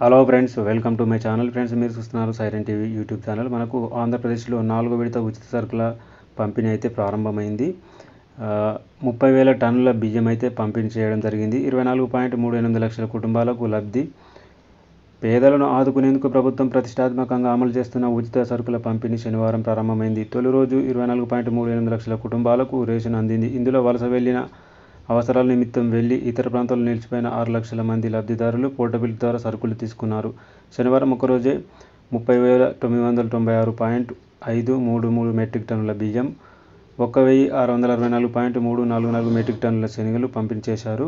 hello friends welcome to my channel friends మీరు చూస్తున్నారు siren TV YouTube channel మనకు ఆంధ్రప్రదేశ్లో నాలుగో విడత ఉచిత సరుకుల పంపిణీ అయితే ప్రారంభమైంది ఆ, ముప్పై వేల టన్నుల బియ్యం అయితే పంపిణీ చేయడం జరిగింది ఇరవై నాలుగు పాయింట్ మూడు ఎనిమిది లక్షల కుటుంబాలకు లబ్ధి పేదలను ఆదుకునేందుకు ప్రభుత్వం ప్రతిష్టాత్మకంగా అమలు చేస్తున్న ఉచిత సరుకుల పంపిణీ శనివారం ప్రారంభమైంది తొలి రోజు ఇరవై నాలుగు పాయింట్ మూడు ఎనిమిది లక్షల కుటుంబాలకు రేషన్ అందింది ఇందులో వలస వెళ్లిన అవసరాల నిమిత్తం వెళ్లి ఇతర ప్రాంతాల్లో నిలిచిపోయిన ఆరు లక్షల మంది లబ్ధిదారులు పోర్టబిల్ ద్వారా సరుకులు తీసుకున్నారు శనివారం ఒకరోజే ముప్పై వేల తొమ్మిది వందల తొంభై ఆరు పాయింట్ ఐదు మూడు మూడు మెట్రిక్ టన్నుల బియ్యం ఒక వెయ్యి ఆరు వందల అరవై నాలుగు పాయింట్ మూడు నాలుగు నాలుగు మెట్రిక్ టన్నుల శనగలు పంపిణీ చేశారు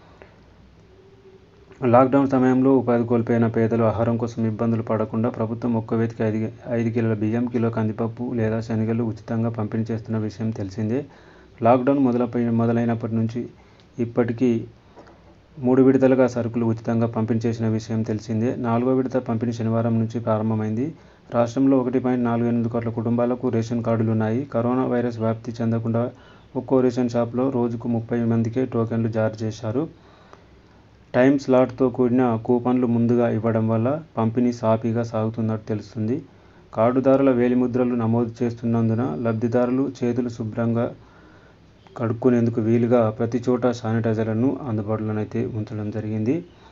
లాక్డౌన్ సమయంలో ఉపాధి కోల్పోయిన పేదలు ఆహారం కోసం ఇబ్బందులు పడకుండా ప్రభుత్వం ఒక్క వ్యక్తికి ఐదు ఐదు కిలోల బియ్యం కిలో కందిపప్పు లేదా శనగలు ఉచితంగా పంపిణీ చేస్తున్న విషయం తెలిసిందే లాక్డౌన్ మొదలపై మొదలైనప్పటి నుంచి ఇప్పటికీ మూడు విడతలుగా సరుకులు ఉచితంగా పంపిణీ చేసిన విషయం తెలిసిందే నాలుగో విడత పంపిణీ శనివారం నుంచి ప్రారంభమైంది రాష్ట్రంలో ఒకటి పాయింట్ నాలుగు ఎనిమిది కోట్ల కుటుంబాలకు రేషన్ కార్డులు ఉన్నాయి కరోనా వైరస్ వ్యాప్తి చెందకుండా ఒక్కో రేషన్ షాప్లో రోజుకు ముప్పై మందికే టోకెన్లు జారీ చేశారు టైం స్లాట్తో కూడిన కూపన్లు ముందుగా ఇవ్వడం వల్ల పంపిణీ సాఫీగా సాగుతున్నట్టు తెలుస్తుంది కార్డుదారుల వేలిముద్రలు నమోదు చేస్తున్నందున లబ్ధిదారులు చేతులు శుభ్రంగా కడుక్కునేందుకు వీలుగా ప్రతి చోట శానిటైజర్లను అందుబాటులోనైతే ఉంచడం జరిగింది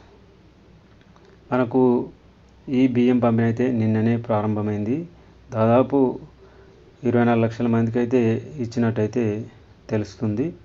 మనకు ఈ బియ్యం పంపిణీ అయితే నిన్ననే ప్రారంభమైంది దాదాపు ఇరవై నాలుగు లక్షల మందికి అయితే ఇచ్చినట్టయితే తెలుస్తుంది